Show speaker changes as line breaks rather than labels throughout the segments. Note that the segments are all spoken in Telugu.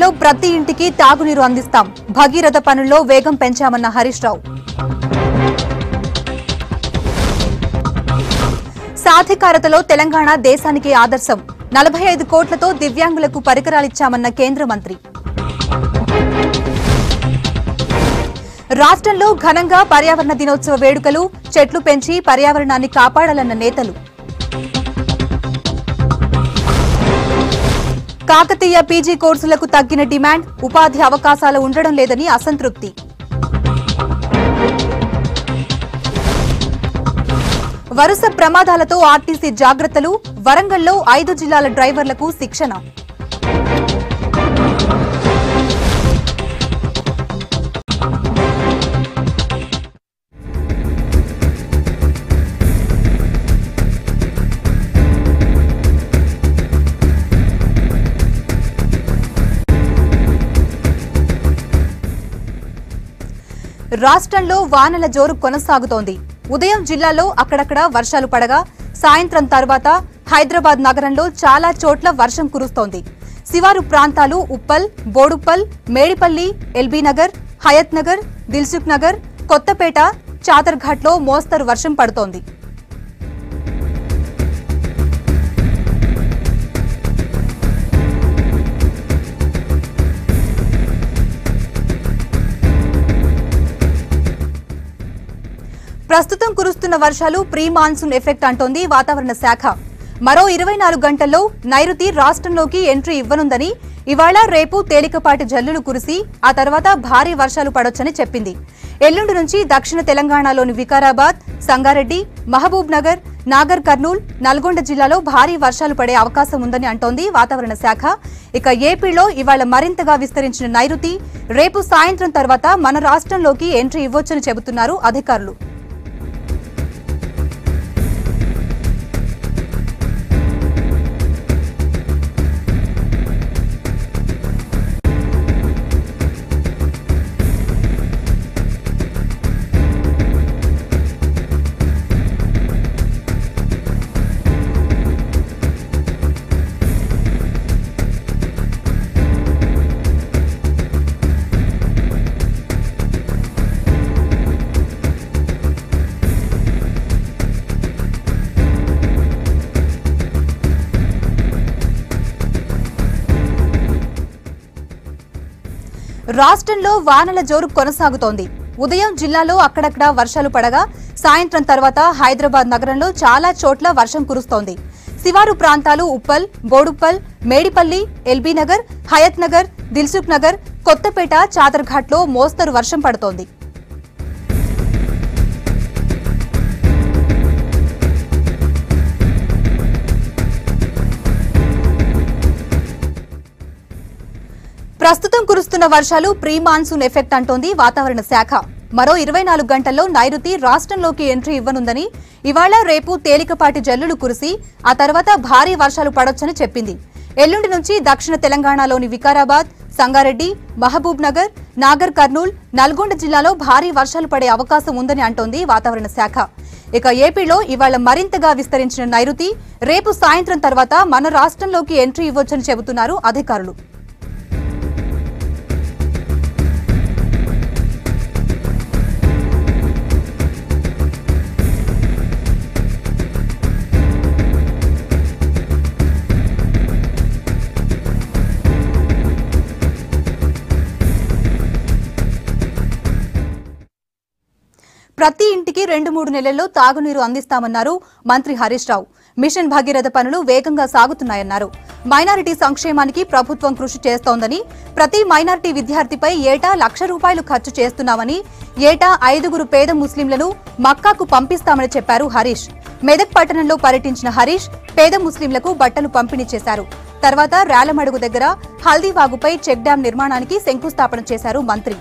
రాష్ట్రంలో ప్రతి ఇంటికి తాగునీరు అందిస్తాం భగీరథ పనుల్లో వేగం పెంచామన్న హరీష్ రావు సాధికారతలో తెలంగాణ దేశానికి ఆదర్శం నలభై ఐదు కోట్లతో దివ్యాంగులకు పరికరాలిచ్చామన్న కేంద్ర మంత్రి రాష్ట్రంలో ఘనంగా పర్యావరణ దినోత్సవ వేడుకలు చెట్లు పెంచి పర్యావరణాన్ని కాపాడాలన్న నేతలు కాకతీయ పీజీ కోర్సులకు తగ్గిన డిమాండ్ ఉపాధి అవకాశాలు ఉండడం లేదని అసంతృప్తి వరుస ప్రమాదాలతో ఆర్టీసీ జాగ్రత్తలు వరంగల్లో ఐదు జిల్లాల డ్రైవర్లకు శిక్షణ రాష్ట్రంలో వానల జోరు కొనసాగుతోంది ఉదయం జిల్లాలో అక్కడక్కడ వర్షాలు పడగా సాయంత్రం తర్వాత హైదరాబాద్ నగరంలో చాలా చోట్ల వర్షం కురుస్తోంది శివారు ప్రాంతాలు Uppal Boduppal Medipalli L B Nagar Hayathnagar Dilsukhnagar Kothapet చాదర్ఘాట్లో మోస్తరు వర్షం పడుతోంది ప్రస్తుతం కురుస్తున్న వర్షాలు ప్రీ మాన్సూన్ ఎఫెక్ట్ అంటోంది వాతావరణ శాఖ మరో ఇరవై నాలుగు గంటల్లో నైరుతి రాష్ట్రంలోకి ఎంట్రీ ఇవ్వనుందని ఇవాళ రేపు తేలికపాటి జల్లులు కురిసి ఆ తర్వాత భారీ వర్షాలు పడొచ్చని చెప్పింది ఎల్లుండి నుంచి దక్షిణ తెలంగాణలోని వికారాబాద్ సంగారెడ్డి మహబూబ్ నగర్ నాగర్ కర్నూల్ నల్గొండ జిల్లాలో భారీ వర్షాలు పడే అవకాశం ఉందని అంటోంది వాతావరణ శాఖ ఇక ఏపీలో ఇవాళ మరింతగా విస్తరించిన నైరుతి రేపు సాయంత్రం తర్వాత మన రాష్ట్రంలోకి ఎంట్రీ ఇవ్వొచ్చని చెబుతున్నారు అధికారులు రాష్ట్రంలో వానల జోరు కొనసాగుతోంది ఉదయం జిల్లాలో అక్కడక్కడ వర్షాలు పడగా సాయంత్రం తర్వాత హైదరాబాద్ నగరంలో చాలా చోట్ల వర్షం కురుస్తోంది శివారు ప్రాంతాలు Uppal Boduppal Medipalli L B Nagar Hayathnagar Dilsukhnagar Kothapet చాదర్ఘాట్లో మోస్తరు వర్షం పడుతోంది ప్రస్తుతం కురుస్తున్న వర్షాలు ప్రీ మాన్సూన్ ఎఫెక్ట్ అంటోంది వాతావరణ శాఖ మరో ఇరవై నాలుగు గంటల్లో నైరుతి రాష్ట్రంలోకి ఎంట్రీ ఇవ్వనుందని ఇవాళ రేపు తేలికపాటి జల్లులు కురిసి ఆ తర్వాత భారీ వర్షాలు పడొచ్చని చెప్పింది ఎల్లుండి నుంచి దక్షిణ తెలంగాణలోని వికారాబాద్ సంగారెడ్డి మహబూబ్ నగర్ నాగర్ కర్నూల్ నల్గొండ జిల్లాలో భారీ వర్షాలు పడే అవకాశం ఉందని అంటోంది వాతావరణ శాఖ ఇక ఏపీలో ఇవాళ మరింతగా విస్తరించిన నైరుతి రేపు సాయంత్రం తర్వాత మన రాష్ట్రంలోకి ఎంట్రీ ఇవ్వొచ్చని చెబుతున్నారు అధికారులు ప్రతి ఇంటికి రెండు మూడు నెలల్లో తాగునీరు అందిస్తామన్నారు మంత్రి హరీష్ రావు మిషన్ భగీరథ పనులు వేగంగా సాగుతున్నాయన్నారు మైనారిటీ సంక్షేమానికి ప్రభుత్వం కృషి చేస్తోందని ప్రతి మైనారిటీ విద్యార్థిపై ఏటా లక్ష రూపాయలు ఖర్చు చేస్తున్నామని ఏటా ఐదుగురు పేద ముస్లింలను మక్కాకు పంపిస్తామని చెప్పారు హరీష్ మెదక్ పట్టణంలో పర్యటించిన హరీష్ పేద ముస్లింలకు బట్టలు పంపిణీ చేశారు తర్వాత రేలమడుగు దగ్గర హల్దీవాగుపై చెక్ డ్యాం నిర్మాణానికి శంకుస్థాపన చేశారు మంత్రి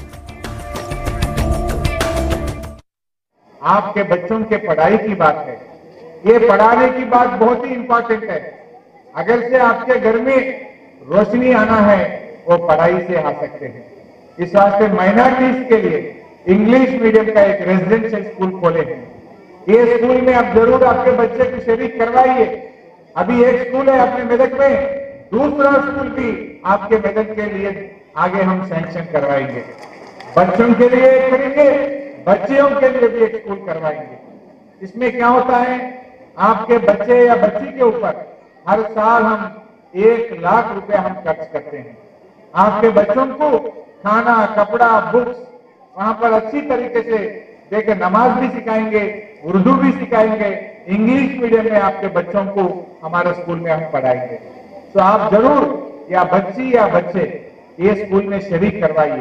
आपके बच्चों के पढ़ाई की बात है ये पढ़ाने की बात बहुत ही इंपॉर्टेंट है अगर से आपके घर में रोशनी आना है वो पढ़ाई से आ सकते हैं इस वास्ते माइनॉरिटीज के लिए इंग्लिश मीडियम का एक रेजिडेंशियल स्कूल खोले हैं ये स्कूल में आप जरूर आपके बच्चे को शरीक करवाइए अभी एक स्कूल है अपने मेदक में दूसरा स्कूल भी आपके मदद के लिए आगे हम सैंक्शन करवाएंगे बच्चों के लिए एक करेंगे बच्चियों के लिए भी एक स्कूल करवाएंगे इसमें क्या होता है आपके बच्चे या बच्ची के ऊपर हर साल हम एक लाख रुपए हम खर्च करते हैं आपके बच्चों को खाना कपड़ा बुक्स वहां पर अच्छी तरीके से देकर नमाज भी सिखाएंगे उर्दू भी सिखाएंगे इंग्लिश मीडियम में आपके बच्चों को हमारे स्कूल में हम पढ़ाएंगे तो आप जरूर या बच्ची या बच्चे ये स्कूल में शरीक करवाइए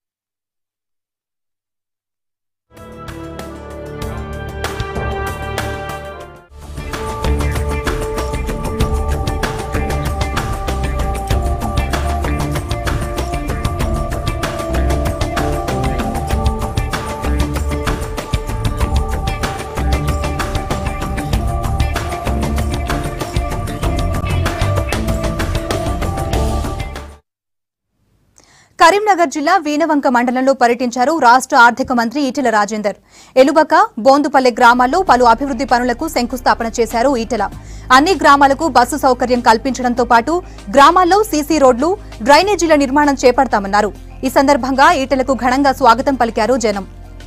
కరీంనగర్ జిల్లా వీనవంక మండలంలో పర్యటించారు రాష్ట్ర ఆర్థిక మంత్రి ఈటెల రాజేందర్ ఎలుబక బోందుపల్లె గ్రామాల్లో పలు అభివృద్ది పనులకు శంకుస్థాపన చేశారు ఈటెల అన్ని గ్రామాలకు బస్సు సౌకర్యం కల్పించడంతో పాటు గ్రామాల్లో సీసీ రోడ్లు డ్రైనేజీల నిర్మాణం చేపడతామన్నారు ఈ సందర్భంగా ఈటెలకు ఘనంగా స్వాగతం పలికారు జనం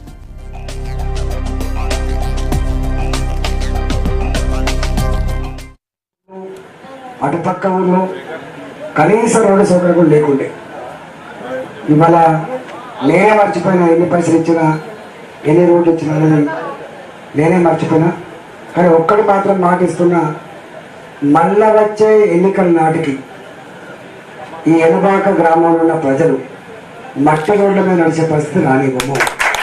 అటుపక్క ఊళ్ళో కనీస రోడ్డు సౌకర్యం కూడా లేకుండే ఇవాళ నేనే మర్చిపోయినా ఎన్ని పైసలు ఇచ్చినా ఎన్ని రోడ్లు ఇచ్చినా అనేది నేనే మర్చిపోయినా కానీ ఒక్కటి మాత్రం మాట ఇస్తున్నా మళ్ళా వచ్చే ఎన్నికల నాటికి ఈ ఎనుబాక గ్రామంలో ఉన్న ప్రజలు మట్టి రోడ్ల మీద నడిచే పరిస్థితి రానివ్వము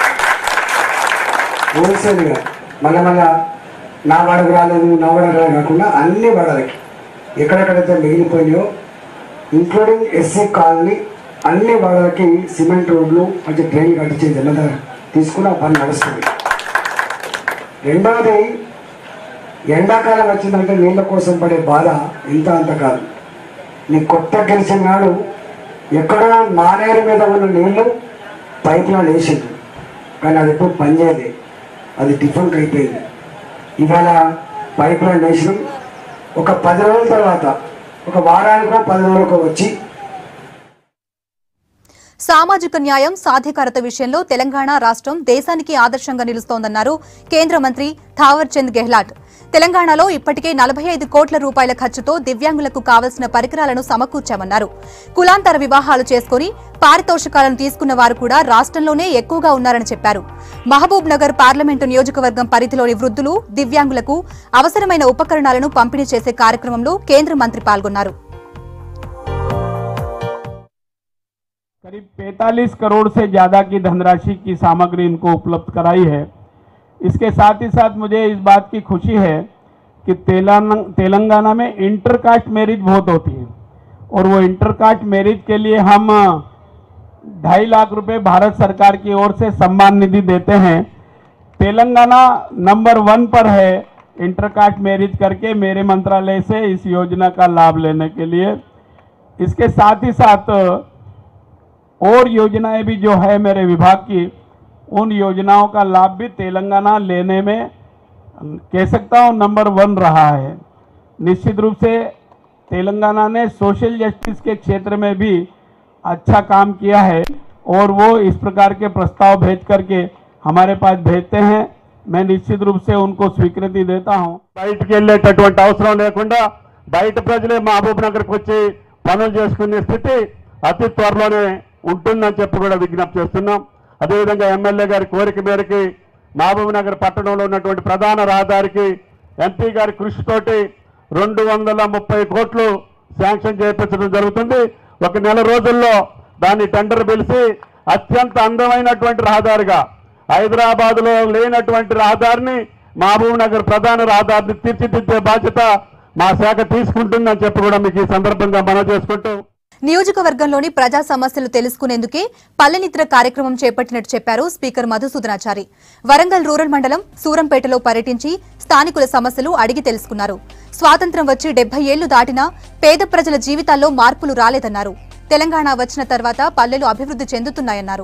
హోల్సేల్గా మళ్ళా మళ్ళా నా వాడకు రాలేదు నా వాడకు రాలేదు కాకుండా అన్ని వాడలకి ఎక్కడెక్కడైతే మిగిలిపోయినాయో ఇంక్లూడింగ్ ఎస్సీ కాలనీ అన్ని వాడలకి సిమెంట్ రోడ్లు మంచి ట్రైన్ కట్టించే జిల్లా తీసుకుని ఆ పని నడుస్తుంది రెండవది ఎండాకాలం వచ్చిందంటే నీళ్ళ కోసం పడే బాధ ఇంత అంత కాదు నీ కొత్త గెలిచిన నాడు ఎక్కడో మానేరు మీద ఉన్న నీళ్లు పైపులో వేసింది కానీ అది ఎప్పుడు పనిచేయదు అది డిఫరెంట్ అయిపోయింది ఇవాళ పైప్ లైన్ వేసినాం ఒక పది రోజుల తర్వాత ఒక వారానికో పది రోజులకో వచ్చి
సామాజిక న్యాయం సాధికారత విషయంలో తెలంగాణ రాష్ట్రం దేశానికి ఆదర్శంగా నిలుస్తోందన్నారు కేంద్ర మంత్రి థావర్ చంద్ గెహ్లాట్ తెలంగాణలో ఇప్పటికే నలభై ఐదు కోట్ల రూపాయల ఖర్చుతో దివ్యాంగులకు కావలసిన పరికరాలను సమకూర్చామన్నారు కులాంతర వివాహాలు చేసుకుని పారితోషికాలను తీసుకున్న వారు కూడా రాష్ట్రంలోనే ఎక్కువగా ఉన్నారని చెప్పారు మహబూబ్ నగర్ పార్లమెంటు నియోజకవర్గం పరిధిలోని వృద్ధులు దివ్యాంగులకు అవసరమైన ఉపకరణాలను పంపిణీ చేసే కార్యక్రమంలో కేంద్ర మంత్రి పాల్గొన్నారు
करीब 45 करोड़ से ज़्यादा की धनराशि की सामग्री इनको उपलब्ध कराई है इसके साथ ही साथ मुझे इस बात की खुशी है कि तेलंग तेलंगाना में इंटर कास्ट मैरिज बहुत होती है और वो इंटर कास्ट मैरिज के लिए हम ढाई लाख रुपए भारत सरकार की ओर से सम्मान निधि देते हैं तेलंगाना नंबर वन पर है इंटर कास्ट मैरिज करके मेरे मंत्रालय से इस योजना का लाभ लेने के लिए इसके साथ ही साथ और योजनाएं भी जो है मेरे विभाग की उन योजनाओं का लाभ भी तेलंगाना लेने में कह सकता हूँ नंबर वन रहा है निश्चित रूप से तेलंगाना ने सोशल जस्टिस के क्षेत्र में भी अच्छा काम किया है और वो इस प्रकार के प्रस्ताव भेज करके हमारे पास भेजते हैं मैं निश्चित रूप से उनको स्वीकृति देता हूँ బయటికి వెళ్ళేటటువంటి అవసరం లేకుండా బయట ప్రజలే మహబూబ్ నగర్కి వచ్చి పనులు చేసుకునే స్థితి అతి త్వరలోనే ఉంటుందని చెప్పి కూడా విజ్ఞప్తి చేస్తున్నాం అదేవిధంగా ఎమ్మెల్యే గారి కోరిక మేరకి మహబూబ్ నగర్ పట్టణంలో ఉన్నటువంటి ప్రధాన రహదారికి ఎంపీ గారి కృషితోటి రెండు వందల ముప్పై కోట్లు శాంక్షన్ చేయించడం జరుగుతుంది ఒక నెల రోజుల్లో దాన్ని టెండర్ పిలిచి అత్యంత అందమైనటువంటి రహదారిగా హైదరాబాద్ లో లేనటువంటి రహదారిని మహబూబ్ నగర్ ప్రధాన రహదారిని తీర్చిదిద్దే బాధ్యత మా శాఖ తీసుకుంటుందని చెప్పి కూడా మీకు ఈ సందర్భంగా మనం చేసుకుంటూ
నియోజకవర్గంలోని ప్రజా సమస్యలు తెలుసుకునేందుకే పల్లెనిద్ర కార్యక్రమం చేపట్టినట్టు చెప్పారు స్పీకర్ మధుసూదనాచారి వరంగల్ రూరల్ మండలం సూరంపేటలో పర్యటించి స్థానికుల సమస్యలు అడిగి తెలుసుకున్నారు స్వాతంత్ర్యం వచ్చి డెబ్బై ఏళ్లు దాటినా పేద ప్రజల జీవితాల్లో మార్పులు రాలేదన్నారు తెలంగాణ వచ్చిన తర్వాత పల్లెలు అభివృద్ధి చెందుతున్నాయన్నారు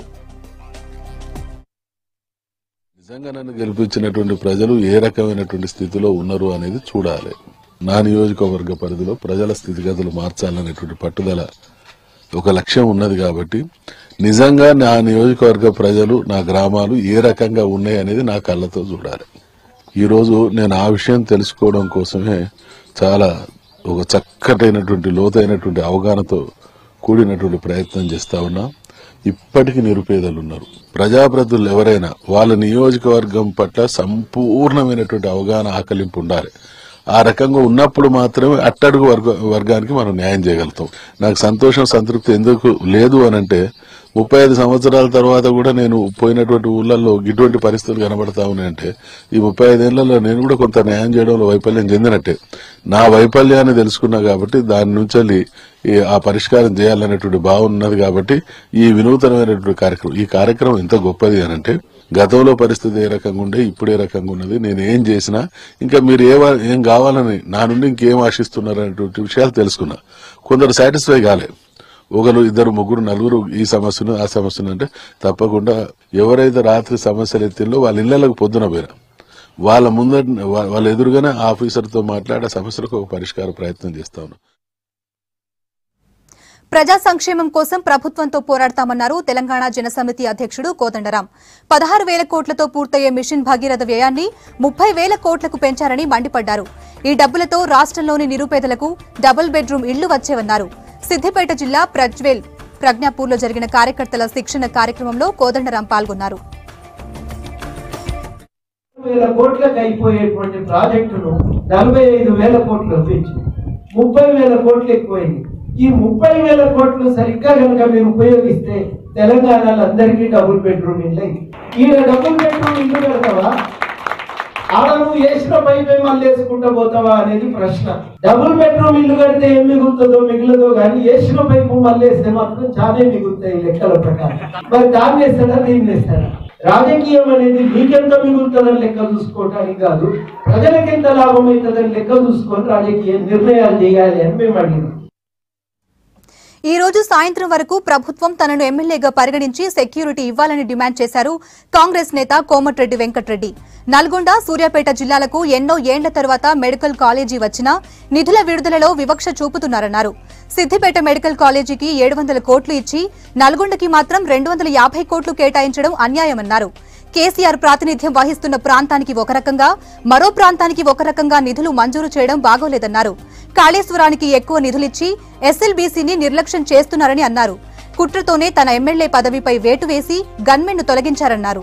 నిజంగా నన్ను గెలిపించినటువంటి ప్రజలు ఏ రకమైనటువంటి స్థితిలో ఉన్నారు అనేది చూడాలి నా నియోజకవర్గ పరిధిలో ప్రజల స్థితిగతులు మార్చాలనేటువంటి పట్టుదల ఒక లక్ష్యం ఉన్నది కాబట్టి నిజంగా నా నియోజకవర్గ ప్రజలు నా గ్రామాలు ఏ రకంగా ఉన్నాయి అనేది నా కళ్ళతో చూడాలి ఈరోజు నేను ఆ విషయం తెలుసుకోవడం కోసమే చాలా ఒక చక్కటైనటువంటి లోతైనటువంటి అవగాహనతో కూడినటువంటి ప్రయత్నం చేస్తా ఉన్నా ఇప్పటికీ నిరుపేదలు ఉన్నారు ప్రజాప్రతినిధులు ఎవరైనా వాళ్ళ నియోజకవర్గం పట్ల సంపూర్ణమైనటువంటి అవగాహన ఆకలింపు ఉండాలి ఆ రకంగా ఉన్నప్పుడు మాత్రమే అట్టడుగు వర్గ వర్గానికి మనం న్యాయం చేయగలుగుతాం నాకు సంతోషం సంతృప్తి ఎందుకు లేదు అని అంటే ముప్పై ఐదు సంవత్సరాల తర్వాత కూడా నేను పోయినటువంటి ఊళ్ళల్లో ఇటువంటి పరిస్థితులు కనబడతా ఉన్నాయంటే ఈ ముప్పై ఐదేళ్లలో నేను కూడా కొంత న్యాయం చేయడంలో వైఫల్యం చెందినట్టే నా వైఫల్యాన్ని తెలుసుకున్నా కాబట్టి దాని నుంచి ఈ ఆ పరిష్కారం చేయాలనేటువంటి భావన ఉన్నది కాబట్టి ఈ వినూతనమైనటువంటి కార్యక్రమం ఈ కార్యక్రమం ఎంత గొప్పది అని అంటే గతంలో పరిస్థితి ఏ రకంగా ఉండే ఇప్పుడు ఏ రకంగా ఉన్నది నేను ఏం చేసినా ఇంకా మీరు ఏ వా- ఏం కావాలని నా నుండి ఇంకేం ఆశిస్తున్నారు అనేటువంటి విషయాలు తెలుసుకున్నా కొందరు సాటిస్ఫై కాలే ఒకరు ఇద్దరు ముగ్గురు నలుగురు ఈ సమస్యను ఆ సమస్యను అంటే తప్పకుండా ఎవరైతే రాత్రి సమస్యలు ఎత్తిందో వాళ్ళ ఇళ్లకు పొద్దున పోయినా వాళ్ళ ముందర వా- వాళ్ళ ఎదురుగానే ఆఫీసర్తో మాట్లాడి ఆ సమస్యలకు ఒక పరిష్కార ప్రయత్నం చేస్తా ఉన్నాం
ప్రజా సంక్షేమం కోసం ప్రభుత్వంతో పోరాడతామన్నారు తెలంగాణ జనసమితి అధ్యక్షుడు కోదండరాం పదహారు వేల కోట్లతో పూర్తయ్యే మిషన్ భగీరథ వ్యయాన్ని ముప్పై వేల కోట్లకు పెంచారని మండిపడ్డారు ఈ డబ్బులతో రాష్ట్రంలోని నిరుపేదలకు డబుల్ బెడ్రూమ్ ఇళ్లు వచ్చేవన్నారు సిద్దిపేట జిల్లా ప్రజ్వేల్ ప్రజ్ఞాపూర్లో జరిగిన కార్యకర్తల శిక్షణ కార్యక్రమంలో కోదండరాం పాల్గొన్నారు
వేల కోట్లకు అయిపోయేటువంటి ప్రాజెక్టును నలభై ఐదు వేల కోట్లు పెంచి ముప్పై వేల కోట్లు ఎక్కువైంది ఈ ముప్పై వేల కోట్లు సరిగ్గా కనుక మీరు ఉపయోగిస్తే తెలంగాణలో అందరికీ డబుల్ బెడ్రూమ్ ఇల్లు అయింది. ఈయన డబుల్ బెడ్రూమ్ ఇల్లు పెడతావా ఆడ నువ్వు వేసిన పైపే మళ్ళీ వేసుకుంటా పోతావా అనేది ప్రశ్న డబుల్ బెడ్రూమ్ ఇల్లు కడితే ఏం మిగులుతుందో మిగులుదో కానీ వేసిన పైపు మళ్ళీ వేస్తే మాత్రం చానే మిగులుతాయి లెక్కల ప్రకారం మరి దాన్ని వేస్తాడా దీన్ని వేస్తాడా రాజకీయం అనేది నీకెంత మిగులుతుందని లెక్క చూసుకోవటానికి కాదు ప్రజలకు ఎంత లాభం అవుతుందని లెక్క చూసుకొని రాజకీయ నిర్ణయాలు చేయాలి అని మేము అడిగినాం
ఈ రోజు సాయంత్రం వరకు ప్రభుత్వం తనను ఎమ్మెల్యేగా పరిగణించి సెక్యూరిటీ ఇవ్వాలని డిమాండ్ చేశారు కాంగ్రెస్ నేత కోమటిరెడ్డి వెంకట్రెడ్డి నల్గొండ సూర్యాపేట జిల్లాలకు ఎన్నో ఏండ్ల తర్వాత మెడికల్ కాలేజీ వచ్చినా నిధుల విడుదలలో వివక్ష చూపుతున్నారన్నారు సిద్దిపేట మెడికల్ కాలేజీకి ఏడు వందల కోట్లు ఇచ్చి నల్గొండకి మాత్రం రెండు వందల యాభై కోట్లు కేటాయించడం అన్యాయమన్నారు కేసీఆర్ ప్రాతినిధ్యం వహిస్తున్న ప్రాంతానికి ఒక రకంగా మరో ప్రాంతానికి ఒక రకంగా నిధులు మంజూరు చేయడం బాగోలేదన్నారు కాళేశ్వరానికి ఎక్కువ నిధులిచ్చి ఎస్ఎల్బీసీని నిర్లక్ష్యం చేస్తున్నారని అన్నారు కుట్రతోనే తన ఎమ్మెల్యే పదవిపై వేటు వేసి గన్మెన్ను తొలగించారన్నారు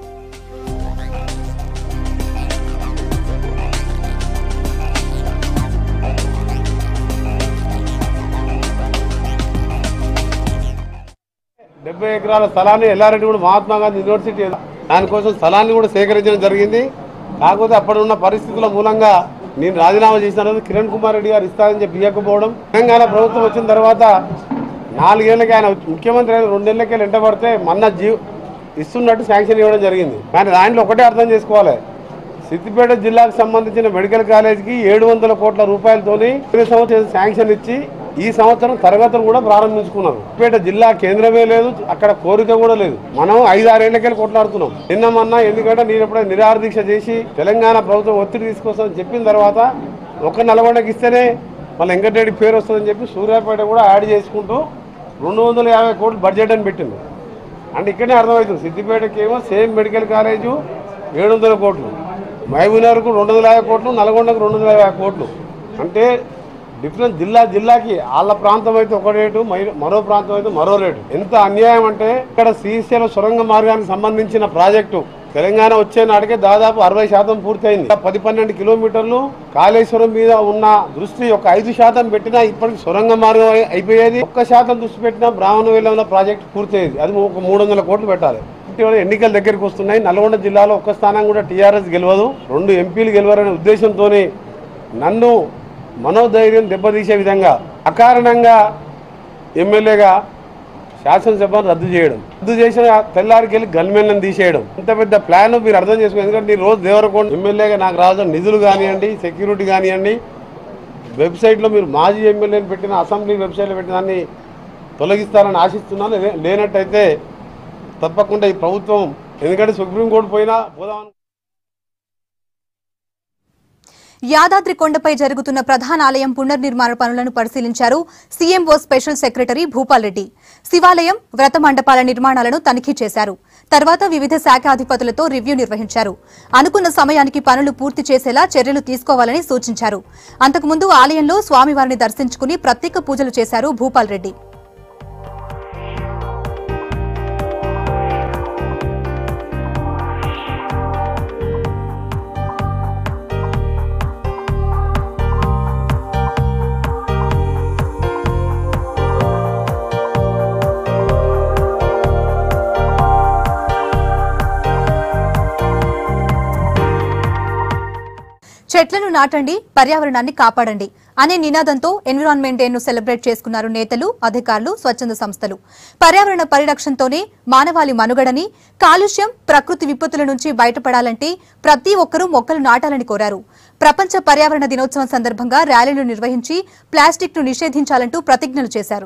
డెబ్బై ఎకరాల స్థలాన్ని ఎల్లారెడ్డి కూడా మహాత్మా గాంధీ యూనివర్సిటీ దానికోసం స్థలాన్ని కూడా సేకరించడం జరిగింది కాకపోతే అప్పుడు ఉన్న పరిస్థితుల మూలంగా నేను రాజీనామా చేసిన తర్వాత కిరణ్ కుమార్ రెడ్డి గారు ఇస్తారని చెప్పి ఇవ్వకపోవడం తెలంగాణ ప్రభుత్వం వచ్చిన తర్వాత నాలుగేళ్లకి ఆయన ముఖ్యమంత్రి అయిన రెండేళ్లకి వెంటబడితే మొన్న జీవ్ ఇస్తున్నట్టు శాంక్షన్ ఇవ్వడం జరిగింది కానీ దాంట్లో ఒకటే అర్థం చేసుకోవాలి సిద్దిపేట జిల్లాకు సంబంధించిన మెడికల్ కాలేజీకి ఏడు వందల కోట్ల రూపాయలతోని పోయిన సంవత్సరం శాంక్షన్ ఇచ్చి ఈ సంవత్సరం తరగతులు కూడా ప్రారంభించుకున్నారు సిద్దిపేట జిల్లా కేంద్రమే లేదు అక్కడ కోరిక కూడా లేదు మనం ఐదు ఆరేళ్లకెళ్ళి కొట్లాడుతున్నాం నిన్న మొన్న ఎందుకంటే నేను ఎప్పుడైనా నిరాహార దీక్ష చేసి తెలంగాణ ప్రభుత్వం ఒత్తిడి తీసుకొస్తామని చెప్పిన తర్వాత ఒక నల్గొండకి ఇస్తేనే మళ్ళీ వెంకటరెడ్డి పేరు వస్తుందని చెప్పి సూర్యాపేట కూడా యాడ్ చేసుకుంటూ రెండు వందల యాభై కోట్లు బడ్జెట్ అని పెట్టింది అంటే ఇక్కడనే అర్థమవుతుంది సిద్దిపేటకి ఏమో సేమ్ మెడికల్ కాలేజు ఏడు వందల కోట్లు మహబూబ్నగర్కు రెండు వందల యాభై కోట్లు నల్గొండకు రెండు వందల యాభై కోట్లు అంటే డిఫరెన్స్ జిల్లా జిల్లాకి వాళ్ళ ప్రాంతం అయితే ఒక రేటు మై- మరో ప్రాంతం అయితే మరో రేటు ఎంత అన్యాయం అంటే ఇక్కడ శ్రీశైలం సొరంగ మార్గానికి సంబంధించిన ప్రాజెక్టు తెలంగాణ వచ్చే నాటికే దాదాపు అరవై శాతం పూర్తయింది ఇంకా పది పన్నెండు కిలోమీటర్లు కాళేశ్వరం మీద ఉన్న దృష్టి ఒక ఐదు శాతం పెట్టినా ఇప్పటికి సొరంగ మార్గం అయి- అయిపోయేది ఒక్క శాతం దృష్టి పెట్టినా బ్రాహ్మణ వేలంలో ప్రాజెక్ట్ పూర్తయ్యేది అది ఒక మూడు వందల కోట్లు పెట్టాలి ఇటీవల ఎన్నికలు దగ్గరికి వస్తున్నాయి నల్గొండ జిల్లాలో ఒక్క స్థానం కూడా టీఆర్ఎస్ గెలవదు రెండు ఎంపీలు గెలవరనే ఉద్దేశంతో నన్ను మనోధైర్యం దెబ్బతీసే విధంగా అకారణంగా ఎమ్మెల్యేగా శాసనసభను రద్దు చేయడం రద్దు చేసిన తెల్లారికి వెళ్ళి గన్మెన్లను తీసేయడం ఇంత పెద్ద ప్లాన్ మీరు అర్థం చేసుకోండి ఎందుకంటే నేను రోజు దేవరకొండ ఎమ్మెల్యేగా నాకు రావాల్సిన నిధులు కానివ్వండి సెక్యూరిటీ కానివ్వండి వెబ్సైట్లో మీరు మాజీ ఎమ్మెల్యేని పెట్టిన అసెంబ్లీ వెబ్సైట్లో పెట్టిన దాన్ని తొలగిస్తారని ఆశిస్తున్నాను లే- లేనట్టయితే తప్పకుండా ఈ ప్రభుత్వం ఎందుకంటే సుప్రీంకోర్టు పోయినా పోదామని
యాదాద్రి కొండపై జరుగుతున్న ప్రధాన ఆలయం పునర్నిర్మాణ పనులను పరిశీలించారు CMO special secretary Bhupal Reddy శివాలయం వ్రత మండపాల నిర్మాణాలను తనిఖీ చేశారు తర్వాత వివిధ శాఖాధిపతులతో రివ్యూ నిర్వహించారు అనుకున్న సమయానికి పనులు పూర్తి చేసేలా చర్యలు తీసుకోవాలని సూచించారు అంతకుముందు ఆలయంలో స్వామివారిని దర్శించుకుని ప్రత్యేక పూజలు చేశారు భూపాల్ రెడ్డి చెట్లను నాటండి పర్యావరణాన్ని కాపాడండి అనే నినాదంతో ఎన్విరాన్మెంట్ డేను సెలబ్రేట్ చేసుకున్నారు నేతలు అధికారులు స్వచ్ఛంద సంస్థలు పర్యావరణ పరిరక్షణతోనే మానవాళి మనుగడని కాలుష్యం ప్రకృతి విపత్తుల నుంచి బయటపడాలంటే ప్రతి ఒక్కరూ మొక్కలు నాటాలని కోరారు ప్రపంచ పర్యావరణ దినోత్సవం సందర్భంగా ర్యాలీలు నిర్వహించి ప్లాస్టిక్ ను నిషేధించాలంటూ ప్రతిజ్ఞలు చేశారు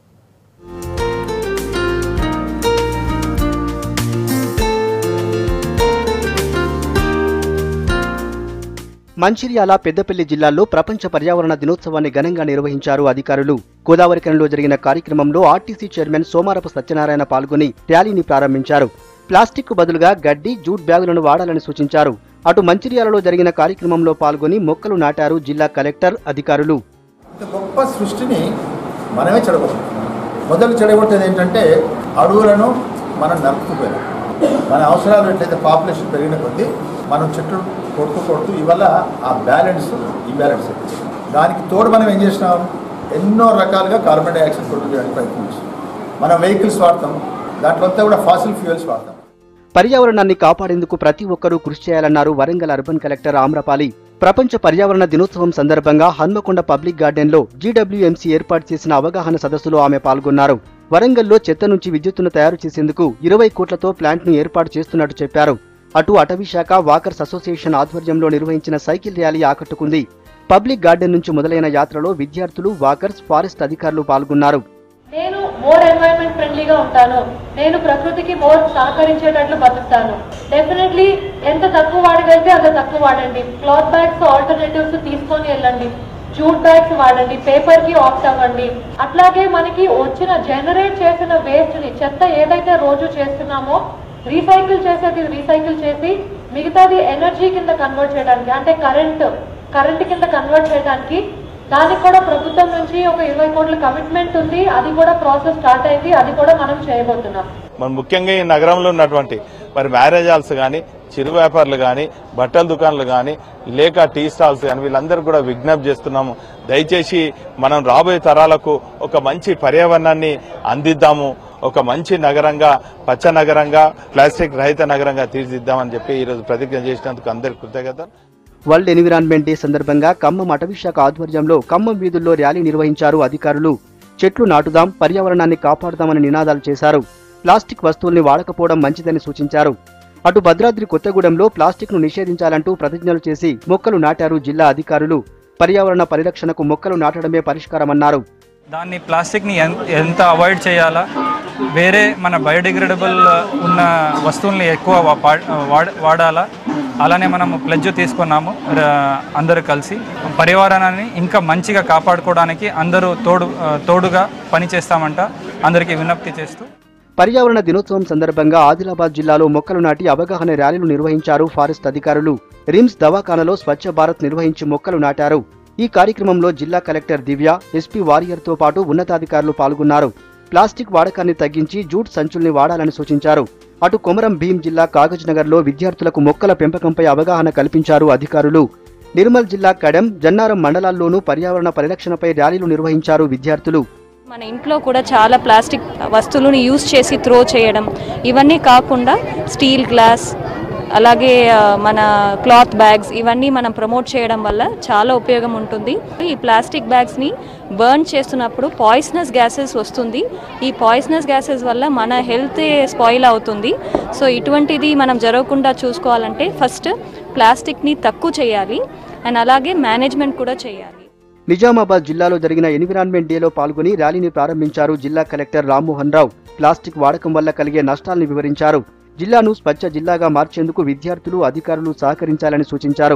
మంచిర్యాల పెద్దపల్లి జిల్లాల్లో ప్రపంచ పర్యావరణ దినోత్సవాన్ని ఘనంగా నిర్వహించారు అధికారులు గోదావరి కనిలో జరిగిన కార్యక్రమంలో ఆర్టీసీ చైర్మన్ సోమారపు సత్యనారాయణ పాల్గొని ర్యాలీని ప్రారంభించారు ప్లాస్టిక్ బదులుగా గడ్డి జూట్ బ్యాగులను వాడాలని సూచించారు అటు మంచిర్యాలలో జరిగిన కార్యక్రమంలో పాల్గొని మొక్కలు నాటారు జిల్లా కలెక్టర్ అధికారులు
ఇంత గొప్ప సృష్టిని మనమే చెడగొట్టుకుంటున్నాం మొదలు చెడగొట్టేది ఏంటంటే అడవులను మనం నరుకుపోయినాం మన అవసరాలు ఎట్లయితే పాపులేషన్ పెరిగిన కొద్దీ మనం చెట్లు కొడుతూ కొడుతూ ఇవల్ల ఆ బ్యాలెన్స్ ఇంబ్యాలెన్స్ అయిపోయింది దానికి తోడు మనం ఏం చేసినాం ఎన్నో రకాలుగా కార్బన్ డైఆక్సైడ్ ప్రొడ్యూస్ చేయడానికి ప్రయత్నం చేసినాం మనం వెహికల్స్ వాడతాం దాంట్లో అంతా కూడా ఫాసిల్ ఫ్యూయల్స్ వాడతాం
పర్యావరణాన్ని కాపాడేందుకు ప్రతి ఒక్కరూ కృషి చేయాలన్నారు వరంగల్ అర్బన్ కలెక్టర్ ఆమ్రపాలి ప్రపంచ పర్యావరణ దినోత్సవం సందర్భంగా హన్మకొండ పబ్లిక్ గార్డెన్లో జీడబ్ల్యూఎంసీ ఏర్పాటు చేసిన అవగాహన సదస్సులో ఆమె పాల్గొన్నారు వరంగల్లో చెత్త నుంచి విద్యుత్తును తయారు చేసేందుకు ఇరవై కోట్లతో ప్లాంట్ను ఏర్పాటు చేస్తున్నట్టు చెప్పారు అటు అటవీ శాఖ వాకర్స్ అసోసియేషన్ ఆధ్వర్యంలో నిర్వహించిన సైకిల్ ర్యాలీ ఆకట్టుకుంది పబ్లిక్ గార్డెన్ నుంచి మొదలైన యాత్రలో విద్యార్థులు వాకర్స్ ఫారెస్ట్ అధికారులు పాల్గొన్నారు
నేను మోర్ ఎన్వైరన్మెంట్ ఫ్రెండ్లీగా ఉంటాను నేను ప్రకృతికి మోర్ సహకరించేటట్లు బతుకుతాను డెఫినెట్లీ ఎంత తక్కువ వాడగలిగితే అంత తక్కువ వాడండి క్లాత్ బ్యాగ్స్ ఆల్టర్నేటివ్స్ తీసుకొని వెళ్ళండి జూట్ బ్యాగ్స్ వాడండి పేపర్ కి ఆప్ట్ అవ్వండి అట్లాగే మనకి వచ్చిన జనరేట్ చేసిన వేస్ట్ ని చెత్త ఏదైతే రోజు చేస్తున్నామో రీసైకిల్ చేసేది రీసైకిల్ చేసి మిగతాది ఎనర్జీ కింద కన్వర్ట్ చేయడానికి అంటే కరెంట్ కరెంట్ కింద కన్వర్ట్ చేయడానికి దానికి కూడా ప్రభుత్వం నుంచి ఒక ఇరవై కోట్ల కమిట్మెంట్ ఉంది అది కూడా ప్రాసెస్ స్టార్ట్ అయింది అది కూడా మనం చేయబోతున్నాం
మన ముఖ్యంగా ఈ నగరంలో ఉన్నటువంటి మరి మ్యారేజ్ హాల్స్ కానీ చిరు వ్యాపారులు కానీ బట్టల దుకాణాలు కానీ లేక టీ స్టాల్స్ కానీ వీళ్ళందరూ కూడా విజ్ఞప్తి చేస్తున్నాము దయచేసి మనం రాబోయే తరాలకు ఒక మంచి పర్యావరణాన్ని అందిద్దాము ఒక మంచి నగరంగా పచ్చ నగరంగా ప్లాస్టిక్ రహిత నగరంగా తీర్చిదిద్దామని చెప్పి ఈరోజు ప్రతిజ్ఞ చేసినందుకు అందరికి కృతజ్ఞతలు
వరల్డ్ ఎన్విరాన్మెంట్ డే సందర్భంగా ఖమ్మం అటవీ శాఖ ఆధ్వర్యంలో ఖమ్మం వీధుల్లో ర్యాలీ నిర్వహించారు అధికారులు చెట్లు నాటుదాం పర్యావరణాన్ని కాపాడుదామని నినాదాలు చేశారు ప్లాస్టిక్ వస్తువుల్ని వాడకపోవడం మంచిదని సూచించారు అటు భద్రాద్రి కొత్తగూడెంలో ప్లాస్టిక్ ను నిషేధించాలంటూ ప్రతిజ్ఞలు చేసి మొక్కలు నాటారు జిల్లా అధికారులు పర్యావరణ పరిరక్షణకు మొక్కలు నాటడమే పరిష్కారమన్నారు
దాన్ని ప్లాస్టిక్ని ఎన్- ఎంత అవాయిడ్ చేయాలా వేరే మన బయోడిగ్రేడబుల్ ఉన్న వస్తువుల్ని ఎక్కువ వా- పా- వాడ- వాడాలా అలానే మనము ప్లెడ్జ్ తీసుకున్నాము ర- అందరూ కలిసి పర్యావరణాన్ని ఇంకా మంచిగా కాపాడుకోవడానికి అందరూ తోడు తోడుగా పనిచేస్తామంట అందరికీ విజ్ఞప్తి చేస్తూ
పర్యావరణ దినోత్సవం సందర్భంగా ఆదిలాబాద్ జిల్లాలో మొక్కలు నాటి అవగాహన ర్యాలీలు నిర్వహించారు ఫారెస్ట్ అధికారులు రిమ్స్ దవాఖానలో స్వచ్ఛ భారత్ నిర్వహించి మొక్కలు నాటారు ఈ కార్యక్రమంలో జిల్లా కలెక్టర్ దివ్య ఎస్పీ వారియర్తో పాటు ఉన్నతాధికారులు పాల్గొన్నారు ప్లాస్టిక్ వాడకాన్ని తగ్గించి జూట్ సంచుల్ని వాడాలని సూచించారు అటు కొమరం భీం జిల్లా కాగజ్ నగర్లో విద్యార్థులకు మొక్కల పెంపకంపై అవగాహన కల్పించారు అధికారులు నిర్మల్ జిల్లా కడెం జన్నారం మండలాల్లోనూ పర్యావరణ పరిరక్షణపై ర్యాలీలు నిర్వహించారు విద్యార్థులు
మన ఇంట్లో కూడా చాలా ప్లాస్టిక్ వస్తువులను యూజ్ చేసి త్రో చేయడం ఇవన్నీ కాకుండా స్టీల్ గ్లాస్ అలాగే ఆ, మన క్లాత్ బ్యాగ్స్ ఇవన్నీ మనం ప్రమోట్ చేయడం వల్ల చాలా ఉపయోగం ఉంటుంది ఈ ప్లాస్టిక్ బ్యాగ్స్ని బర్న్ చేస్తున్నప్పుడు పాయిజనస్ గ్యాసెస్ వస్తుంది ఈ పాయిజనస్ గ్యాసెస్ వల్ల మన హెల్త్ స్పాయిల్ అవుతుంది సో ఇటువంటిది మనం జరగకుండా చూసుకోవాలంటే ఫస్ట్ ప్లాస్టిక్ని తక్కువ చేయాలి అండ్ అలాగే మేనేజ్మెంట్ కూడా చేయాలి
నిజామాబాద్ జిల్లాలో జరిగిన ఎన్విరాన్మెంట్ డేలో పాల్గొని ర్యాలీని ప్రారంభించారు జిల్లా కలెక్టర్ రామ్మోహన్ రావు ప్లాస్టిక్ వాడకం వల్ల కలిగే నష్టాలను వివరించారు జిల్లాను స్వచ్ఛ జిల్లాగా మార్చేందుకు విద్యార్థులు అధికారులు సహకరించాలని సూచించారు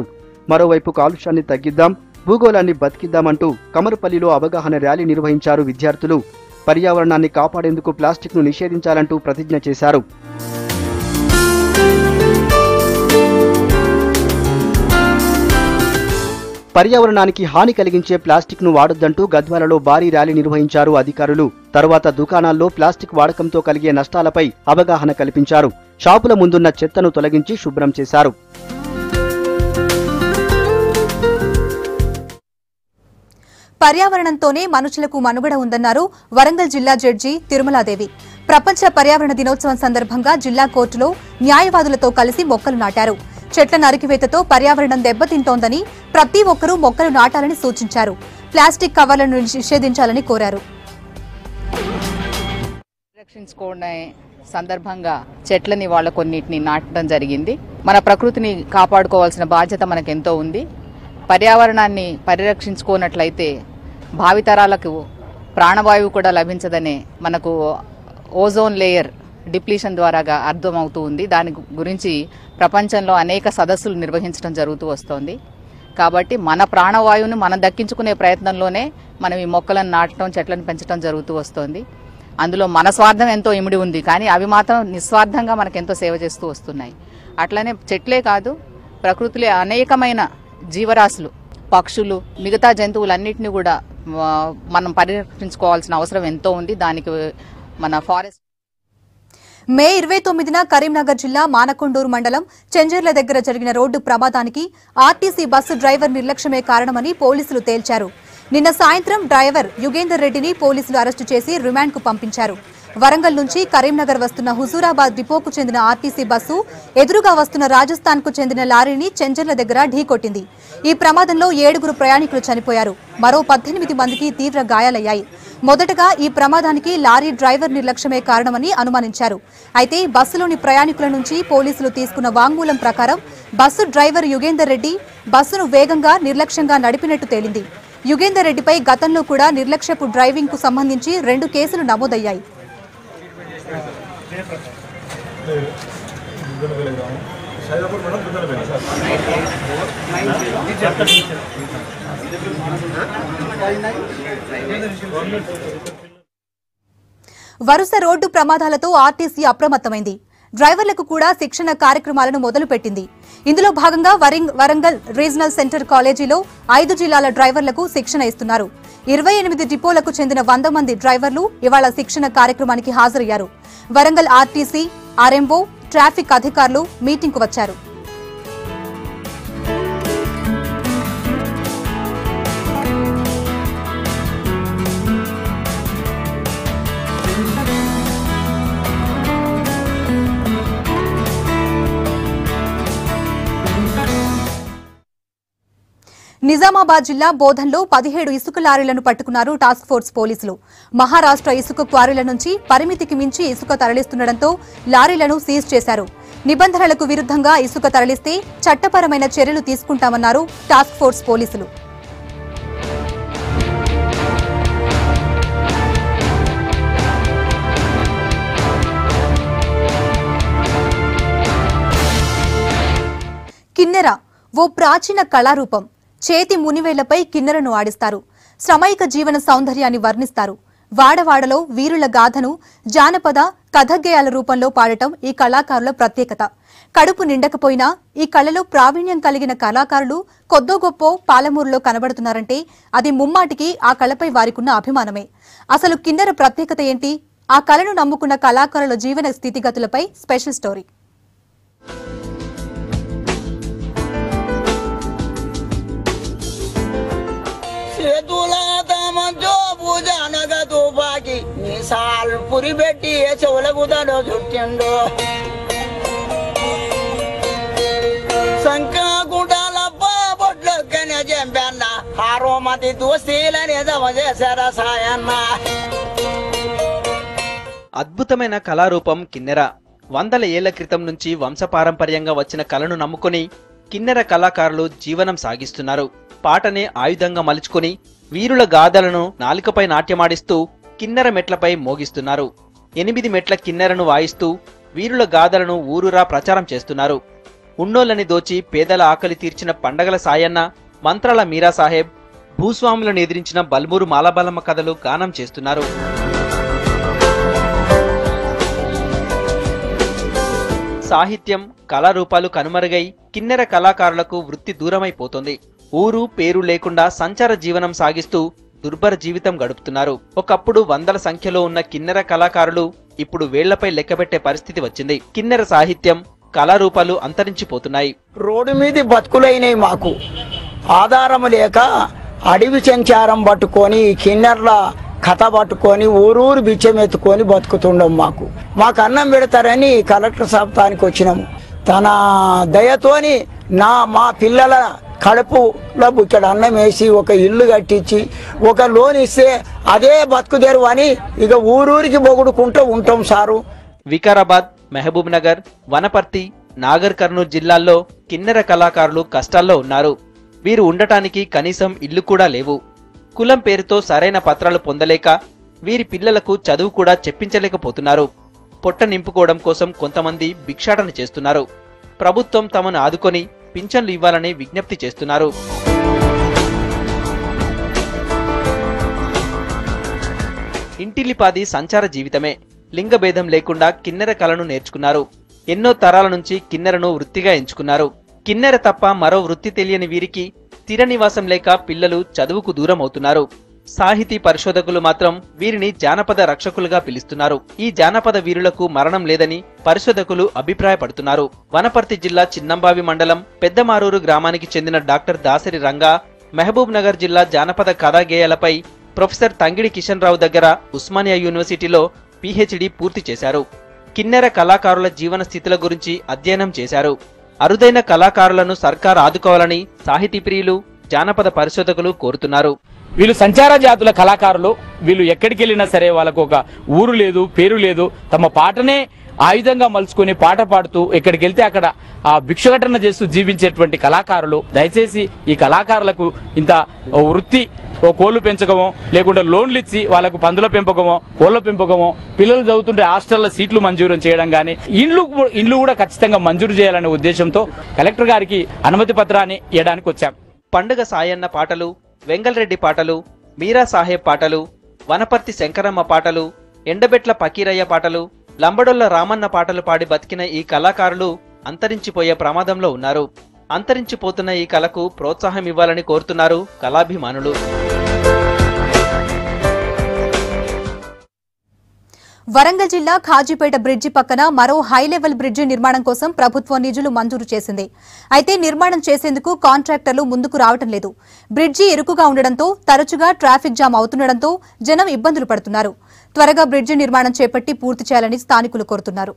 మరోవైపు కాలుష్యాన్ని తగ్గిద్దాం భూగోళాన్ని బతికిద్దామంటూ కమరుపల్లిలో అవగాహన ర్యాలీ నిర్వహించారు విద్యార్థులు పర్యావరణాన్ని కాపాడేందుకు ప్లాస్టిక్ను నిషేధించాలంటూ ప్రతిజ్ఞ చేశారు పర్యావరణానికి హాని కలిగించే ప్లాస్టిక్ ను వాడొద్దంటూ గద్వాలలో భారీ ర్యాలీ నిర్వహించారు అధికారులు తరువాత దుకాణాల్లో ప్లాస్టిక్ వాడకంతో కలిగే నష్టాలపై అవగాహన కల్పించారు షాపుల ముందున్న చెత్తను తొలగించి శుభ్రం చేశారు
పర్యావరణంతోనే మనుషులకు మనుగడ ఉందన్నారు వరంగల్ జిల్లా జడ్జి తిరుమలాదేవి ప్రపంచ పర్యావరణ దినోత్సవం సందర్భంగా జిల్లా కోర్టులో న్యాయవాదులతో కలిసి మొక్కలు నాటారు చెట్ల నరికివేతతో పర్యావరణం దెబ్బతింటోందని ప్రతి ఒక్కరూ మొక్కలు నాటాలని సూచించారు ప్లాస్టిక్ కవర్లను నిషేధించాలని కోరారు
రక్షించుకునే సందర్భంగా చెట్లని వాళ్ళ కొన్నిటిని నాటడం జరిగింది మన ప్రకృతిని కాపాడుకోవాల్సిన బాధ్యత మనకెంతో ఉంది పర్యావరణాన్ని పరిరక్షించుకోనట్లయితే భావితరాలకు ప్రాణవాయువు కూడా లభించదనే మనకు ఓజోన్ లేయర్ డిప్లీషన్ ద్వారాగా అర్థమవుతూ ఉంది దాని గు- గురించి ప్రపంచంలో అనేక సదస్సులు నిర్వహించడం జరుగుతూ వస్తోంది కాబట్టి మన ప్రాణవాయువును మనం దక్కించుకునే ప్రయత్నంలోనే మనం ఈ మొక్కలను నాటడం చెట్లను పెంచడం జరుగుతూ వస్తోంది అందులో మన స్వార్థం ఎంతో ఇమిడి ఉంది కానీ అవి మాత్రం నిస్వార్థంగా మనకు ఎంతో సేవ చేస్తూ వస్తున్నాయి అట్లనే చెట్లే కాదు ప్రకృతిలో అనేకమైన జీవరాశులు పక్షులు మిగతా జంతువులన్నింటినీ కూడా ఆ, మనం పరిరక్షించుకోవాల్సిన అవసరం ఎంతో ఉంది దానికి మన ఫారెస్ట్
మే ఇరవై తొమ్మిదిన కరీంనగర్ జిల్లా మానకొండూరు మండలం చెంజర్ల దగ్గర జరిగిన రోడ్డు ప్రమాదానికి ఆర్టీసీ బస్సు డ్రైవర్ నిర్లక్ష్యమే కారణమని పోలీసులు తేల్చారు నిన్న సాయంత్రం డ్రైవర్ యుగేందర్ రెడ్డిని పోలీసులు అరెస్టు చేసి రిమాండ్కు పంపించారు వరంగల్ నుంచి కరీంనగర్ వస్తున్న హుజూరాబాద్ డిపోకు చెందిన ఆర్టీసీ బస్సు ఎదురుగా వస్తున్న రాజస్థాన్కు చెందిన లారీని చెంజర్ల దగ్గర ఢీకొట్టింది ఈ ప్రమాదంలో ఏడుగురు ప్రయాణికులు చనిపోయారు మరో పద్దెనిమిది మందికి తీవ్ర గాయాలయ్యాయి మొదటగా ఈ ప్రమాదానికి లారీ డ్రైవర్ నిర్లక్ష్యమే కారణమని అనుమానించారు అయితే బస్సులోని ప్రయాణికుల నుంచి పోలీసులు తీసుకున్న వాంగ్మూలం ప్రకారం బస్సు డ్రైవర్ యుగేందర్ రెడ్డి బస్సును వేగంగా నిర్లక్ష్యంగా నడిపినట్టు తేలింది యుగేందర్ రెడ్డిపై గతంలో కూడా నిర్లక్ష్యపు డ్రైవింగ్ కు సంబంధించి రెండు కేసులు నమోదయ్యాయి వరుస రోడ్డు ప్రమాదాలతో ఆర్టీసీ అప్రమత్తమైంది డ్రైవర్లకు కూడా శిక్షణ కార్యక్రమాలను మొదలుపెట్టింది ఇందులో భాగంగా వరింగ్ వరంగల్ రీజనల్ సెంటర్ కాలేజీలో ఐదు జిల్లాల డ్రైవర్లకు శిక్షణ ఇస్తున్నారు ఇరవై ఎనిమిది డిపోలకు చెందిన వంద మంది డ్రైవర్లు ఇవాళ శిక్షణ కార్యక్రమానికి హాజరయ్యారు వరంగల్ ఆర్టీసీ ఆర్ఎంఓ ట్రాఫిక్ అధికారులు మీటింగ్కు వచ్చారు నిజామాబాద్ జిల్లా బోధన్లో పదిహేడు ఇసుక లారీలను పట్టుకున్నారు టాస్క్ ఫోర్స్ పోలీసులు మహారాష్ట్ర ఇసుక క్వారీల నుంచి పరిమితికి మించి ఇసుక తరలిస్తుండటంతో లారీలను సీజ్ చేశారు నిబంధనలకు విరుద్ధంగా ఇసుక తరలిస్తే చట్టపరమైన చర్యలు తీసుకుంటామన్నారు టాస్క్ ఫోర్స్ పోలీసులు కిన్నెర ఓ ప్రాచీన కళారూపం చేతి మునివేళ్లపై కిన్నెరను ఆడిస్తారు శ్రమైక జీవన సౌందర్యాన్ని వర్ణిస్తారు వాడవాడలో వీరుల గాథను జానపద కథగేయాల రూపంలో పాడటం ఈ కళాకారుల ప్రత్యేకత కడుపు నిండకపోయినా ఈ కళలో ప్రావీణ్యం కలిగిన కళాకారులు కొద్దో గొప్పో పాలమూరులో కనబడుతున్నారంటే అది ముమ్మాటికి ఆ కళపై వారికున్న అభిమానమే అసలు కిన్నెర ప్రత్యేకత ఏంటి ఆ కళను నమ్ముకున్న కళాకారుల జీవన స్థితిగతులపై స్పెషల్ స్టోరీ
చేతుల తమంతో పూజనగ తుపాకి నీ సాల్ పురి పెట్టి చెవులకు తను చుట్టిండు సంకాకుటాల బొట్లొక్కనే చెంపన్న హారోమతి దోస్తీలని దమ చేశారా సాయన్న
అద్భుతమైన కళారూపం కిన్నెర వందల ఏళ్ల క్రితం నుంచి వంశపారంపర్యంగా వచ్చిన కళను నమ్ముకుని కిన్నెర కళాకారులు జీవనం సాగిస్తున్నారు పాటనే ఆయుధంగా మలుచుకుని వీరుల గాథలను నాలికపై నాట్యమాడిస్తూ కిన్నెర మెట్లపై మోగిస్తున్నారు ఎనిమిది మెట్ల కిన్నెరను వాయిస్తూ వీరుల గాథలను ఊరూరా ప్రచారం చేస్తున్నారు ఉన్నోళ్ళని దోచి పేదల ఆకలి తీర్చిన పండగల సాయన్న మంత్రాల మీరా సాహెబ్ భూస్వాములను ఎదిరించిన బల్మూరు మాలబాలమ్మ కథలు గానం చేస్తున్నారు సాహిత్యం కళారూపాలు కనుమరుగై కిన్నెర కళాకారులకు వృత్తి దూరమైపోతుంది ఊరు పేరు లేకుండా సంచార జీవనం సాగిస్తూ దుర్భర జీవితం గడుపుతున్నారు ఒకప్పుడు వందల సంఖ్యలో ఉన్న కిన్నెర కళాకారులు ఇప్పుడు వేళ్లపై లెక్కబెట్టే పరిస్థితి వచ్చింది కిన్నెర సాహిత్యం కళారూపాలు అంతరించిపోతున్నాయి
రోడ్డు మీది బతుకులైనవి మాకు ఆధారం లేక అడవి సంచారం పట్టుకొని ఈ కిన్నెర్ల కథ పట్టుకొని ఊరూరు బిచ్చం ఎత్తుకొని బతుకుతుండం మాకు మాకు అన్నం పెడతారని కలెక్టర్ సాప్తానికి వచ్చినాము తన దయతోని నా మా పిల్లల కడుపులో ఇక్కడ అన్నం వేసి ఒక ఇల్లు కట్టించి ఒక లోన్ ఇస్తే అదే బతుకుదేరు అని ఇక ఊరూరికి బొగుడుకుంటూ ఉంటాం sir
Vikarabad Mahabubnagar Wanaparthy Nagarkurnool జిల్లాల్లో కిన్నెర కళాకారులు కష్టాల్లో ఉన్నారు వీరు ఉండటానికి కనీసం ఇల్లు కూడా లేవు కులం పేరుతో సరైన పత్రాలు పొందలేక వీరి పిల్లలకు చదువు కూడా చెప్పించలేకపోతున్నారు పొట్ట నింపుకోవడం కోసం కొంతమంది భిక్షాటన చేస్తున్నారు ప్రభుత్వం తమను ఆదుకొని పింఛన్లు ఇవ్వాలని విజ్ఞప్తి చేస్తున్నారు ఇంటిల్లిపాది సంచార జీవితమే లింగభేదం లేకుండా కిన్నెర కళను నేర్చుకున్నారు ఎన్నో తరాల నుంచి కిన్నెరను వృత్తిగా ఎంచుకున్నారు కిన్నెర తప్ప మరో వృత్తి తెలియని వీరికి స్థిర నివాసం లేక పిల్లలు చదువుకు దూరం అవుతున్నారు సాహితీ పరిశోధకులు మాత్రం వీరిని జానపద రక్షకులుగా పిలుస్తున్నారు ఈ జానపద వీరులకు మరణం లేదని పరిశోధకులు అభిప్రాయపడుతున్నారు వనపర్తి జిల్లా చిన్నంబావి మండలం పెద్దమారూరు గ్రామానికి చెందిన డాక్టర్ దాసరి రంగా మహబూబ్ నగర్ జిల్లా జానపద కథాగేయాలపై ప్రొఫెసర్ తంగిడి కిషన్ రావు దగ్గర ఉస్మానియా యూనివర్సిటీలో పీహెచ్డీ పూర్తి చేశారు కిన్నెర కళాకారుల జీవన స్థితుల గురించి అధ్యయనం చేశారు అరుదైన కళాకారులను సర్కార్ ఆదుకోవాలని సాహితీ ప్రియులు జానపద పరిశోధకులు కోరుతున్నారు
వీళ్ళు సంచార జాతుల కళాకారులు వీళ్ళు ఎక్కడికి వెళ్ళినా సరే వాళ్ళకు ఒక ఊరు లేదు పేరు లేదు తమ పాటనే ఆయుధంగా మలుచుకొని పాట పాడుతూ ఎక్కడికి వెళ్తే అక్కడ ఆ భిక్షఘటన చేస్తూ జీవించేటువంటి కళాకారులు దయచేసి ఈ కళాకారులకు ఇంత ఓ వృత్తి ఓ కోళ్లు పెంచకమో లేకుంటే లోన్లు ఇచ్చి వాళ్ళకు పందుల పెంపకమో కోళ్ల పెంపకమో పిల్లలు చదువుతుంటే హాస్టల్లో సీట్లు మంజూరు చేయడం కానీ ఇండ్లు కూ- ఇండ్లు కూడా ఖచ్చితంగా మంజూరు చేయాలనే ఉద్దేశంతో కలెక్టర్ గారికి అనుమతి పత్రాన్ని ఇవ్వడానికి వచ్చాం
పండుగ సాయన్న పాటలు వెంగల్రెడ్డి పాటలు మీరా సాహెబ్ పాటలు వనపర్తి శంకరమ్మ పాటలు ఎండబెట్ల పకీరయ్య పాటలు లంబడొల్ల రామన్న పాటలు పాడి బతికిన ఈ కళాకారులు అంతరించిపోయే ప్రమాదంలో ఉన్నారు అంతరించిపోతున్న ఈ కళకు ప్రోత్సాహం ఇవ్వాలని కోరుతున్నారు కళాభిమానులు
వరంగల్ జిల్లా ఖాజీపేట బ్రిడ్జి పక్కన మరో హై లెవెల్ బ్రిడ్జి నిర్మాణం కోసం ప్రభుత్వం నిధులు మంజూరు చేసింది అయితే నిర్మాణం చేసేందుకు కాంట్రాక్టర్లు ముందుకు రావటం లేదు బ్రిడ్జి ఇరుకుగా ఉండడంతో తరచుగా ట్రాఫిక్ జామ్ అవుతుండడంతో జనం ఇబ్బందులు పడుతున్నారు త్వరగా బ్రిడ్జి నిర్మాణం చేపట్టి పూర్తి చేయాలని స్థానికులు కోరుతున్నారు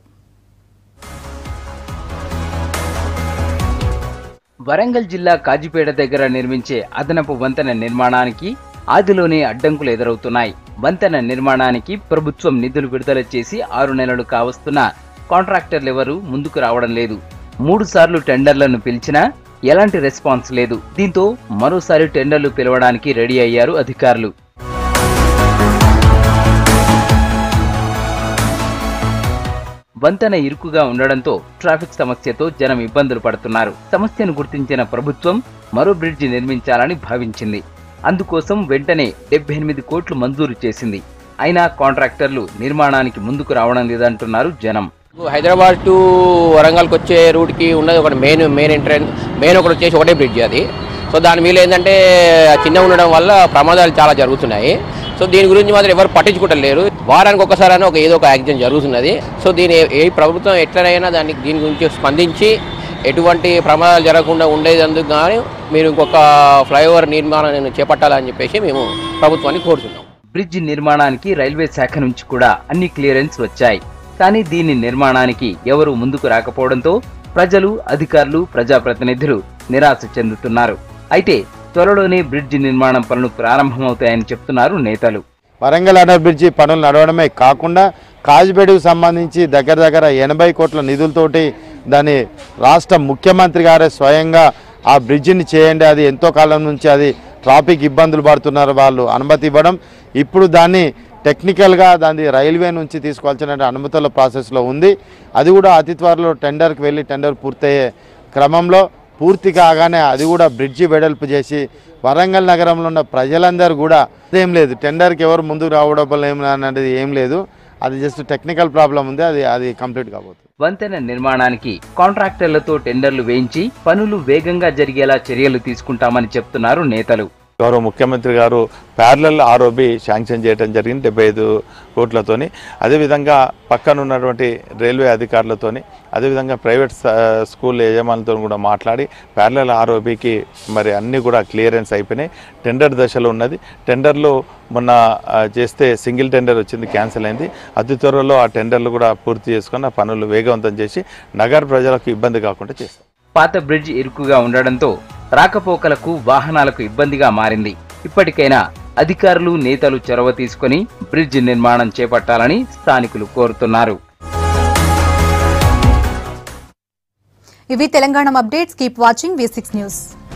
వరంగల్ జిల్లా కాజిపేట దగ్గర నిర్మించే అదనపు వంతెన నిర్మాణానికి ఆదిలోనే అడ్డంకులు ఎదురవుతున్నాయి వంతెన నిర్మాణానికి ప్రభుత్వం నిధులు విడుదల చేసి ఆరు నెలలు కావస్తున్నా కాంట్రాక్టర్లు ఎవరూ ముందుకు రావడం లేదు మూడు సార్లు టెండర్లను పిలిచినా ఎలాంటి రెస్పాన్స్ లేదు దీంతో మరోసారి టెండర్లు పిలవడానికి రెడీ అయ్యారు అధికారులు వంతెన ఇరుకుగా ఉండడంతో ట్రాఫిక్ సమస్యతో జనం ఇబ్బందులు పడుతున్నారు సమస్యను గుర్తించిన ప్రభుత్వం మరో బ్రిడ్జి నిర్మించాలని భావించింది అందుకోసం వెంటనే డెబ్బై ఎనిమిది కోట్లు మంజూరు చేసింది అయినా కాంట్రాక్టర్లు నిర్మాణానికి ముందుకు రావడం లేదంటున్నారు జనం
హైదరాబాద్ టు వరంగల్కి వచ్చే రూట్కి ఉన్నది ఒకటి మెయిన్ మెయిన్ ఎంట్రెన్స్ మెయిన్ ఒకటి వచ్చేసి ఒకటే బ్రిడ్జ్ అది సో దాని మీద ఏంటంటే చిన్న ఉండడం వల్ల ప్రమాదాలు చాలా జరుగుతున్నాయి సో దీని గురించి మాత్రం ఎవరు పట్టించుకుంటలేరు వారానికి ఒకసారి ఒక ఏదో ఒక యాక్సిడెంట్ జరుగుతున్నది సో దీని ఏ ప్రభుత్వం ఎట్లనైనా దానికి దీని గురించి స్పందించి ఎటువంటి ప్రమాదాలు జరగకుండా ఉండేందుకు కానీ మీరు ఇంకొక ఫ్లైఓవర్ నిర్మాణాన్ని చేపట్టాలని చెప్పేసి మేము ప్రభుత్వాన్ని కోరుతున్నాం
బ్రిడ్జి నిర్మాణానికి రైల్వే శాఖ నుంచి కూడా అన్ని క్లియరెన్స్ వచ్చాయి కానీ దీని నిర్మాణానికి ఎవరూ ముందుకు రాకపోవడంతో ప్రజలు అధికారులు ప్రజాప్రతినిధులు నిరాశ చెందుతున్నారు అయితే త్వరలోనే బ్రిడ్జి నిర్మాణం పనులు ప్రారంభమవుతాయని చెప్తున్నారు నేతలు
వరంగల్ అండర్ బ్రిడ్జి పనులు నడవడమే కాకుండా కాజిపేటకు సంబంధించి దగ్గర దగ్గర ఎనభై కోట్ల నిధులతోటి దాని రాష్ట్ర ముఖ్యమంత్రి గారే స్వయంగా ఆ బ్రిడ్జిని చేయండి అది ఎంతో కాలం నుంచి అది ట్రాఫిక్ ఇబ్బందులు పడుతున్నారు వాళ్ళు అనుమతి ఇవ్వడం ఇప్పుడు దాన్ని టెక్నికల్గా దాన్ని రైల్వే నుంచి తీసుకోవాల్సిన అనుమతుల ప్రాసెస్లో ఉంది అది కూడా అతి త్వరలో టెండర్కి వెళ్ళి టెండర్ పూర్తయ్యే క్రమంలో పూర్తి కాగానే అది కూడా బ్రిడ్జి వెడల్పు చేసి వరంగల్ నగరంలో ఉన్న ప్రజలందరూ కూడా ఏం లేదు టెండర్కి ఎవరు ముందుకు రావడం ఏం అనేది ఏం లేదు అది జస్ట్ టెక్నికల్ ప్రాబ్లం ఉంది అది అది కంప్లీట్ కాబోతుంది
వంతెన నిర్మాణానికి కాంట్రాక్టర్లతో టెండర్లు వేయించి పనులు వేగంగా జరిగేలా చర్యలు తీసుకుంటామని చెప్తున్నారు నేతలు
గౌరవ ముఖ్యమంత్రి గారు ప్యారలల్ ఆర్ఓబి శాంక్షన్ చేయడం జరిగింది డెబ్బై ఐదు కోట్లతోని అదేవిధంగా పక్కన ఉన్నటువంటి రైల్వే అధికారులతోని అదేవిధంగా ప్రైవేట్ స- స్కూల్ యజమానులతో కూడా మాట్లాడి ప్యారలల్ ఆర్ఓబికి మరి అన్నీ కూడా క్లియరెన్స్ అయిపోయినాయి టెండర్ దశలో ఉన్నది టెండర్లు మొన్న ఆ, చేస్తే సింగిల్ టెండర్ వచ్చింది క్యాన్సిల్ అయింది అతి త్వరలో ఆ టెండర్లు కూడా పూర్తి చేసుకొని ఆ పనులు వేగవంతం చేసి నగర ప్రజలకు ఇబ్బంది కాకుండా చేస్తాం
పాత బ్రిడ్జ్ ఇరుకుగా ఉండడంతో రాకపోకలకు వాహనాలకు ఇబ్బందిగా మారింది ఇప్పటికైనా అధికారులు నేతలు చొరవ తీసుకొని బ్రిడ్జ్ నిర్మాణం చేపట్టాలని స్థానికులు కోరుతున్నారు
ఇవి Telangana updates keep watching V six news